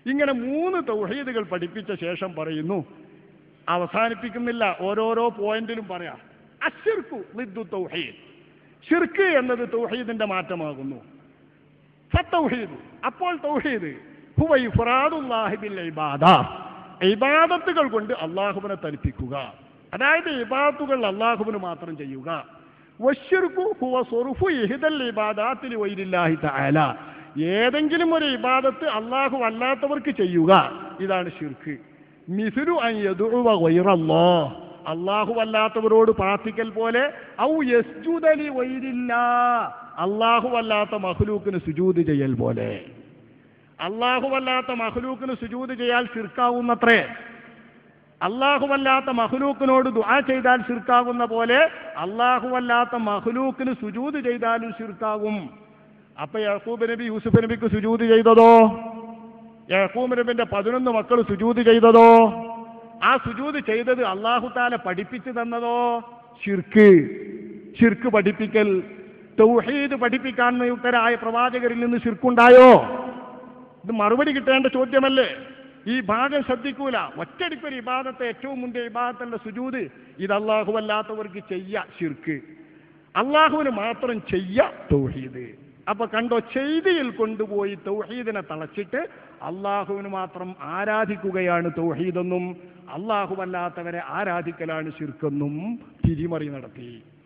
ഇങ്ങനെ മൂന്ന് തൗഹീദുകൾ പഠിപ്പിച്ച ശേഷം പറയുന്നു അവസാനിപ്പിക്കുന്നില്ല ഓരോരോ പോയിന്റിലും പറയാം അഷിർക്കു ലിദ്ദു തൗഹീദ് ഷിർക്ക് എന്നത് തൗഹീദിന്റെ മാറ്റമാകുന്നു ഫത്തൗഹീദ് അപ്പോൾ തൗഹീദ് ഹുവ ഇഫ്റാദുല്ലാഹി ബിൽ ഇബാദ ഇബാദത്തുകൾ കൊണ്ട് അള്ളാഹുവിനെ തരിപ്പിക്കുക അതായത് ഇബാദത്തുകൾ അള്ളാഹുവിന് മാത്രം ചെയ്യുക വശ്ശിർക്കു ഹുവ സ്വറുഫു ഇഹിദൽ ഇബാദാത്തിൽ വൈരില്ലാഹി തആല ഏതെങ്കിലും ഒരു ഇബാദത്ത് അള്ളാഹു അല്ലാത്തവർക്ക് ചെയ്യുക ഇതാണ് ഷിർക്ക് മിസുരു അൻ യദുഉവ ഗൈറല്ലാഹ് അള്ളാഹു അല്ലാത്തവരോട് പ്രാർത്ഥിക്കൽ പോലെ ഔ യസ്ജുദലി വൈരില്ല അള്ളാഹു അല്ലാത്ത മഹ്ലൂക്കിന് സുജൂദ് ചെയ്യൽ പോലെ അള്ളാഹു അല്ലാത്ത മഹ്ലൂക്കിന് സുജൂദ് ചെയ്യാൻ ശിർക്കാവുന്നത്രേ അല്ലാത്ത മഹ്ലൂക്കിനോട് ദുആ ചെയ്താൽ ശിർക്കാകുന്ന പോലെ അല്ലാത്ത മഹ്ലൂക്കിന് സുജൂദ് ചെയ്താലും ശിർക്കാകും അപ്പൊ യഹൂബ് നബി യൂസുഫ് നബിക്ക് സുജൂദ് ചെയ്തതോ യഹൂബ് നബിന്റെ പതിനൊന്ന് മക്കൾ സുജൂദ് ചെയ്തതോ ആ സുജൂദ് ചെയ്തത് അള്ളാഹു താല പഠിപ്പിച്ചു തന്നതോ ഷിർക്ക് ഷിർക്ക് പഠിപ്പിക്കൽ തൗഹീദ് പഠിപ്പിക്കാൻ നിയുക്തരായ പ്രവാചകരിൽ നിന്ന് ഷിർക്കുണ്ടായോ ഇത് മറുപടി കിട്ടേണ്ട ചോദ്യമല്ലേ ഈ ഭാഗം ശ്രദ്ധിക്കൂല ഒറ്റടിക്കൊരു ഇബാദത്തെ ഏറ്റവും മുന്തിയ ഇബാദത്തല്ല സുജൂദ് ഇത് അള്ളാഹു അല്ലാത്തവർക്ക് ചെയ്യ ഷിർക്ക് അള്ളാഹുവിന് മാത്രം ചെയ്യ തൗഹീദ് അപ്പൊ കണ്ടോ ചെയ്തിയിൽ കൊണ്ടുപോയി തൗഹീദിനെ തളച്ചിട്ട് അള്ളാഹുവിന് മാത്രം ആരാധിക്കുകയാണ് തൗഹീദെന്നും അള്ളാഹുവല്ലാത്തവരെ ആരാധിക്കലാണ് ശിർക്കെന്നും തിരിമറി നടത്തി